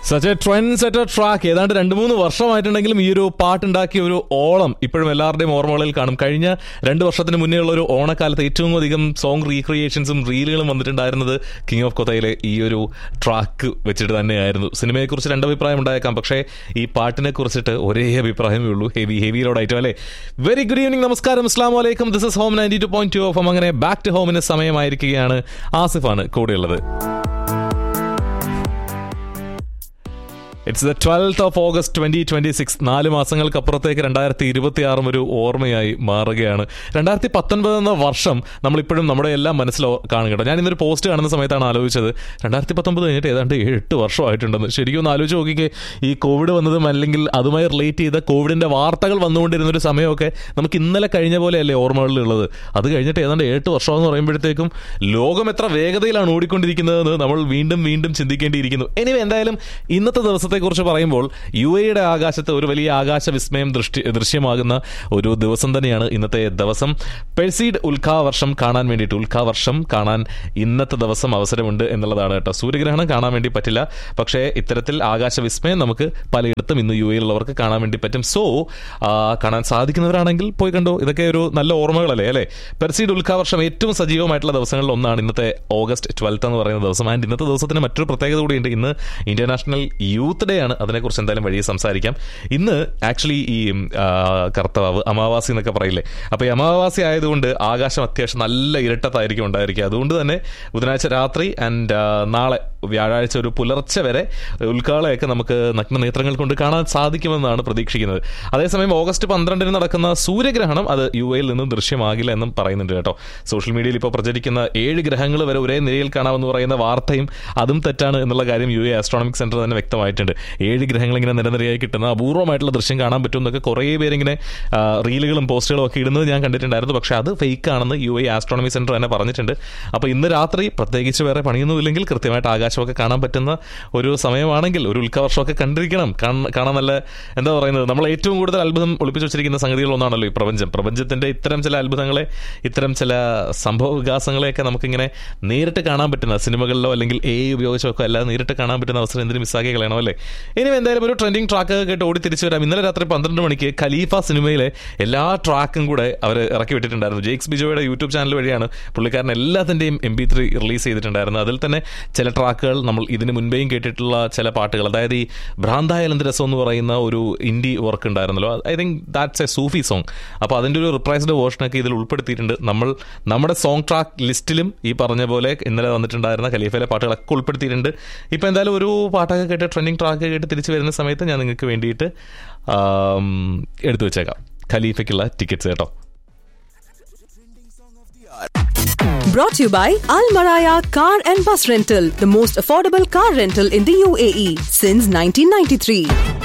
Such a trend setter track ഏതാണ്ട് രണ്ട് മൂന്ന് വർഷമായിട്ടുണ്ടെങ്കിലും ഈ ഒരു പാട്ടുണ്ടാക്കിയ ഒരു ഓളം ഇപ്പോഴും എല്ലാവരുടെയും ഓർമ്മകളിൽ കാണും കഴിഞ്ഞ രണ്ട് വർഷത്തിന് മുന്നേ ഉള്ള ഒരു ഓണക്കാലത്ത് ഏറ്റവും അധികം സോങ് റീക്രിയേഷൻസും റീലുകളും വന്നിട്ടുണ്ടായിരുന്നത് കിങ് ഓഫ് കൊത്തയിലെ ഈ ഒരു ട്രാക്ക് വെച്ചിട്ട് തന്നെയായിരുന്നു സിനിമയെക്കുറിച്ച് രണ്ട് അഭിപ്രായം ഉണ്ടായേക്കാം പക്ഷേ ഈ പാട്ടിനെ കുറിച്ചിട്ട് ഒരേ അഭിപ്രായമേ ഉള്ളൂ ഹെവി ഹെവിയിലോടായിട്ടും അല്ലേ വെരി ഗുഡ് ഈവനിങ് നമസ്കാരം അസ്ലാം വലൈക്കും this is home ninety two point two off അങ്ങനെ ബാക്ക് ടു ഹോമിന് സമയമായിരിക്കുകയാണ് ആസിഫാണ് കൂടെയുള്ളത് it's the twelfth of August twenty twenty six നാല് മാസങ്ങൾക്കപ്പുറത്തേക്ക് രണ്ടായിരത്തി ഇരുപത്തി ആറും ഒരു ഓർമ്മയായി മാറുകയാണ് രണ്ടായിരത്തി പത്തൊൻപത് എന്ന വർഷം നമ്മളിപ്പോഴും നമ്മുടെ എല്ലാം മനസ്സിൽ കാണും കേട്ടോ ഞാൻ ഇന്നൊരു പോസ്റ്റ് കാണുന്ന സമയത്താണ് ആലോചിച്ചത് രണ്ടായിരത്തി പത്തൊമ്പത് കഴിഞ്ഞിട്ട് ഏതാണ്ട് എട്ട് വർഷമായിട്ടുണ്ടെന്ന് ശരിക്കും ഒന്ന് ആലോചിച്ച് നോക്കിക്കേ ഈ കോവിഡ് വന്നതും അല്ലെങ്കിൽ അതുമായി റിലേറ്റ് ചെയ്ത കോവിഡിന്റെ വാർത്തകൾ വന്നുകൊണ്ടിരുന്ന ഒരു സമയമൊക്കെ നമുക്ക് ഇന്നലെ കഴിഞ്ഞ പോലെയല്ലേ ഓർമ്മകളിൽ ഉള്ളത് അത് കഴിഞ്ഞിട്ട് ഏതാണ്ട് എട്ട് വർഷം എന്ന് പറയുമ്പോഴത്തേക്കും ലോകം എത്ര വേഗതയിലാണ് ഓടിക്കൊണ്ടിരിക്കുന്നതെന്ന് നമ്മൾ വീണ്ടും വീണ്ടും ചിന്തിക്കേണ്ടിയിരിക്കുന്നു എനിവേ എന്തായാലും ഇന്നത്തെ ദിവസത്തെ കുറിച്ച് പറയുമ്പോൾ യു എയുടെ ആകാശത്ത് ഒരു വലിയ ആകാശ വിസ്മയം ദൃഷ്ടി ദൃശ്യമാകുന്ന ഒരു ദിവസം തന്നെയാണ് ഇന്നത്തെ ദിവസം പെഴ്സീഡ് ഉൽക്കാവർഷം കാണാൻ വേണ്ടിയിട്ട് ഉൽക്കാവർഷം കാണാൻ ഇന്നത്തെ ദിവസം അവസരമുണ്ട് എന്നുള്ളതാണ് കേട്ടോ സൂര്യഗ്രഹണം കാണാൻ വേണ്ടി പറ്റില്ല പക്ഷേ ഇത്തരത്തിൽ ആകാശ വിസ്മയം നമുക്ക് പലയിടത്തും ഇന്ന് യു എയിലുള്ളവർക്ക് കാണാൻ വേണ്ടി പറ്റും സോ കാണാൻ സാധിക്കുന്നവരാണെങ്കിൽ പോയി കണ്ടോ ഇതൊക്കെ ഒരു നല്ല ഓർമ്മകളല്ലേ അല്ലേ പെർസീഡ് ഉൽക്കാവർഷം ഏറ്റവും സജീവമായിട്ടുള്ള ദിവസങ്ങളിൽ ഒന്നാണ് ഇന്നത്തെ ഓഗസ്റ്റ് ട്വൽത്ത് എന്ന് പറയുന്ന ദിവസം ആൻഡ് ഇന്നത്തെ ദിവസത്തിന് മറ്റൊരു പ്രത്യേകത കൂടിയുണ്ട് ഇന്ന് ഇന്റർനാഷണൽ യൂത്ത് ഡേ ആണ് അതിനെക്കുറിച്ച് എന്തായാലും വഴിയെ സംസാരിക്കാം ഇന്ന് ആക്ച്വലി ഈ കർത്തവാവ് അമാവാസി എന്നൊക്കെ പറയില്ലേ അപ്പോൾ ഈ അമാവാസി ആയതുകൊണ്ട് ആകാശം അത്യാവശ്യം നല്ല ഇരട്ടത്തായിരിക്കും ഉണ്ടായിരിക്കുക അതുകൊണ്ട് തന്നെ ബുധനാഴ്ച രാത്രി ആൻഡ് നാളെ വ്യാഴാഴ്ച ഒരു പുലർച്ചെ വരെ ഉൾക്കാളയൊക്കെ നമുക്ക് നഗ്ന നേത്രങ്ങൾ കൊണ്ട് കാണാൻ സാധിക്കുമെന്നാണ് പ്രതീക്ഷിക്കുന്നത് അതേസമയം ഓഗസ്റ്റ് പന്ത്രണ്ടിന് നടക്കുന്ന സൂര്യഗ്രഹണം അത് യു എയിൽ നിന്നും ദൃശ്യമാകില്ല എന്നും പറയുന്നുണ്ട് കേട്ടോ സോഷ്യൽ മീഡിയയിൽ ഇപ്പോൾ പ്രചരിക്കുന്ന ഏഴ് ഗ്രഹങ്ങൾ വരെ ഒരേ നിരയിൽ കാണാമെന്ന് പറയുന്ന വാർത്തയും അതും തെറ്റാണ് എന്നുള്ള കാര്യം യു എ ആസ്ട്രോണമിക് സെന്റർ തന്നെ വ്യക്തമായിട്ടുണ്ട് ഏഴ് ഗ്രഹങ്ങൾ ഇങ്ങനെ നിരനിരയായി കിട്ടുന്ന അപൂർവമായിട്ടുള്ള ദൃശ്യം കാണാൻ പറ്റും എന്നൊക്കെ കുറേ പേരിങ്ങനെ റീലുകളും പോസ്റ്റുകളും ഒക്കെ ഇടുന്നത് ഞാൻ കണ്ടിട്ടുണ്ടായിരുന്നു പക്ഷേ അത് ഫേക്ക് ആണെന്ന് യു എ ആസ്ട്രോണമി സെന്റർ തന്നെ പറഞ്ഞിട്ടുണ്ട് അപ്പോൾ ഇന്ന് രാത്രി പ്രത്യേകിച്ച് വേറെ പണിയൊന്നുമില്ലെങ്കിൽ കൃത്യമായിട്ട് ആകാശമൊക്കെ കാണാൻ പറ്റുന്ന ഒരു സമയമാണെങ്കിൽ ഒരു ഉൽക്കവർഷമൊക്കെ കണ്ടിരിക്കണം കാണാൻ നല്ല എന്താ പറയുന്നത് നമ്മൾ ഏറ്റവും കൂടുതൽ അത്ഭുതം ഒളിപ്പിച്ചു വെച്ചിരിക്കുന്ന സംഗതികളൊന്നാണല്ലോ ഈ പ്രപഞ്ചം പ്രപഞ്ചത്തിന്റെ ഇത്തരം ചില അത്ഭുതങ്ങളെ ഇത്തരം ചില സംഭവ വികാസങ്ങളെയൊക്കെ നമുക്കിങ്ങനെ നേരിട്ട് കാണാൻ പറ്റുന്ന സിനിമകളിലോ അല്ലെങ്കിൽ എ ഉപയോഗിച്ചോ ഒക്കെ അല്ലാതെ നേരിട്ട് കാണാൻ പറ്റുന്ന അവസരം എന്തിനും മിസ്സാക്കി കളയണം അല്ലേ ഇനി എന്തായാലും ഒരു ട്രെൻഡിങ് ട്രാക്ക് കേട്ട് ഓടി തിരിച്ചു വരാം ഇന്നലെ രാത്രി പന്ത്രണ്ട് മണിക്ക് ഖലീഫ സിനിമയിലെ എല്ലാ ട്രാക്കും കൂടെ അവർ ഇറക്കി വിട്ടിട്ടുണ്ടായിരുന്നു ജെയ്ക്സ് ബിജോയുടെ യൂട്യൂബ് ചാനൽ വഴിയാണ് പുള്ളിക്കാരൻ എല്ലാത്തിൻ്റെയും എം ബി ത്രീ റിലീസ് ചെയ്തിട്ടുണ്ടായിരുന്നു അതിൽ തന്നെ ചില ട്രാക്കുകൾ നമ്മൾ ഇതിന് മുൻപേയും കേട്ടിട്ടുള്ള ചില പാട്ടുകൾ അതായത് ഈ ഭ്രാന്തായ രസം എന്ന് പറയുന്ന ഒരു ഇൻഡി വർക്ക് ഉണ്ടായിരുന്നല്ലോ I think that's a Sufi song അപ്പോൾ അതിൻ്റെ ഒരു റിപ്രൈസ്ഡ് വേർഷനൊക്കെ ഇതിൽ ഉൾപ്പെടുത്തിയിട്ടുണ്ട് നമ്മൾ നമ്മുടെ സോങ് ട്രാക്ക് ലിസ്റ്റിലും ഈ പറഞ്ഞ പോലെ ഇന്നലെ വന്നിട്ടുണ്ടായിരുന്ന ഖലീഫയിലെ പാട്ടുകളൊക്കെ ഉൾപ്പെടുത്തിയിട്ടുണ്ട് ഇപ്പോൾ എന്തായാലും ഒരു പാട്ടൊക്കെ കേട്ട് ട്രെൻഡിങ് ട്രാക്ക് കേട്ട് തിരിച്ചു വരുന്ന സമയത്ത് ഞാൻ നിങ്ങൾക്ക് വേണ്ടിയിട്ട് എടുത്തു വെച്ചേക്കാം ഖലീഫയ്ക്കുള്ള ടിക്കറ്റ്സ് കേട്ടോ Brought to you by Al Maraya Car and Bus Rental, the most affordable car rental in the UAE since 1993.